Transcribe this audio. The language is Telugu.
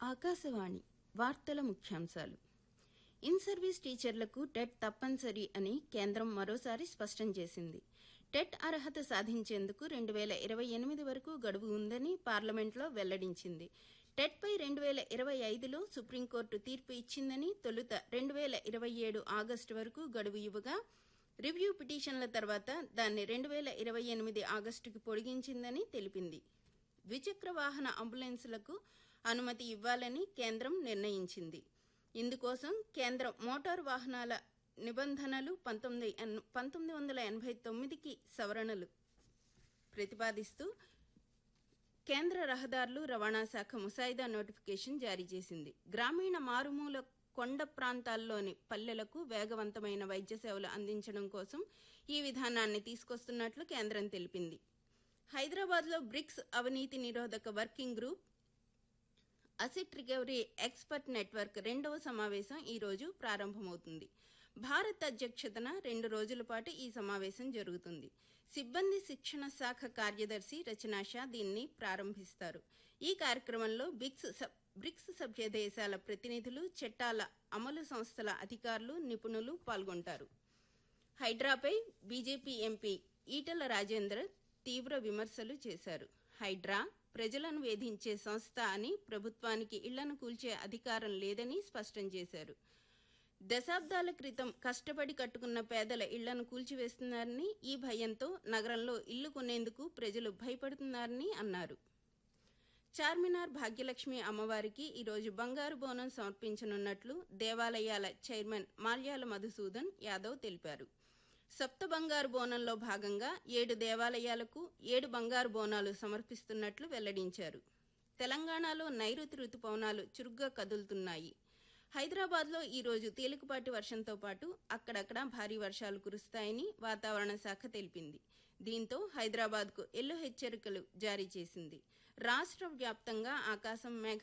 ఆకాశవాణి వార్తల ముఖ్యాంశాలు ఇన్ సర్వీస్ టీచర్లకు టెట్ తప్పనిసరి అని కేంద్రం మరోసారి స్పష్టం చేసింది టెట్ అర్హత సాధించేందుకు రెండు వేల ఇరవై ఎనిమిది వరకు గడువు ఉందని పార్లమెంట్లో వెల్లడించింది టెట్పై రెండు వేల ఇరవై ఐదులో సుప్రీంకోర్టు తీర్పు ఇచ్చిందని తొలుత రెండు వేల ఇరవై ఏడు ఆగస్టు వరకు గడువు ఇవ్వగా రివ్యూ పిటిషన్ల తర్వాత దాన్ని రెండు వేల ఇరవై ఎనిమిది ఆగస్టుకు పొడిగించిందని తెలిపింది ద్విచక్ర వాహన అంబులెన్సులకు అనుమతి ఇవ్వాలని కేంద్రం నిర్ణయించింది ఇందుకోసం కేంద్రం మోటారు వాహనాల నిబంధనలు పంతొమ్మిది ఎన్- పంతొమ్మిది వందల ఎనభై తొమ్మిదికి సవరణలు ప్రతిపాదిస్తూ కేంద్ర రహదారులు రవాణా శాఖ ముసాయిదా నోటిఫికేషన్ జారీ చేసింది గ్రామీణ మారుమూల కొండ ప్రాంతాల్లోని పల్లెలకు వేగవంతమైన వైద్య సేవలు అందించడం కోసం ఈ విధానాన్ని తీసుకొస్తున్నట్లు కేంద్రం తెలిపింది హైదరాబాద్లో బ్రిక్స్ అవినీతి నిరోధక working group asset recovery expert network రెండవ సమావేశం ఈ రోజు ప్రారంభమవుతుంది భారత్ అధ్యక్షతన రెండు రోజుల పాటు ఈ సమావేశం జరుగుతుంది సిబ్బంది శిక్షణ శాఖ కార్యదర్శి రచనా షా దీన్ని ప్రారంభిస్తారు ఈ కార్యక్రమంలో బిక్స్ సబ్- బ్రిక్స్ సభ్య దేశాల ప్రతినిధులు చట్టాల అమలు సంస్థల అధికారులు నిపుణులు పాల్గొంటారు హైడ్రాపై బీజేపీ ఎంపీ ఈటల రాజేందర్ తీవ్ర విమర్శలు చేశారు హైడ్రా ప్రజలను వేధించే సంస్థ అని ప్రభుత్వానికి ఇళ్లను కూల్చే అధికారం లేదని స్పష్టం చేశారు దశాబ్దాల క్రితం కష్టపడి కట్టుకున్న పేదల ఇళ్లను కూల్చివేస్తున్నారని ఈ భయంతో నగరంలో ఇల్లు కొనేందుకు ప్రజలు భయపడుతున్నారని అన్నారు చార్మినార్ భాగ్యలక్ష్మి అమ్మవారికి ఈరోజు బంగారు బోనం సమర్పించనున్నట్లు దేవాలయాల చైర్మన్ మాల్యాల మధుసూదన్ యాదవ్ తెలిపారు సప్త బంగారు బోనంలో భాగంగా ఏడు దేవాలయాలకు ఏడు బంగారు బోనాలు సమర్పిస్తున్నట్లు వెల్లడించారు తెలంగాణలో నైరుతి రుతుపవనాలు చురుగ్గా కదులుతున్నాయి హైదరాబాద్లో ఈ రోజు తేలికపాటి వర్షంతో పాటు అక్కడక్కడ భారీ వర్షాలు కురుస్తాయని వాతావరణ శాఖ తెలిపింది దీంతో హైదరాబాద్కు ఎల్లో హెచ్చరికలు జారీ చేసింది రాష్ట్ర వ్యాప్తంగా ఆకాశం మేఘ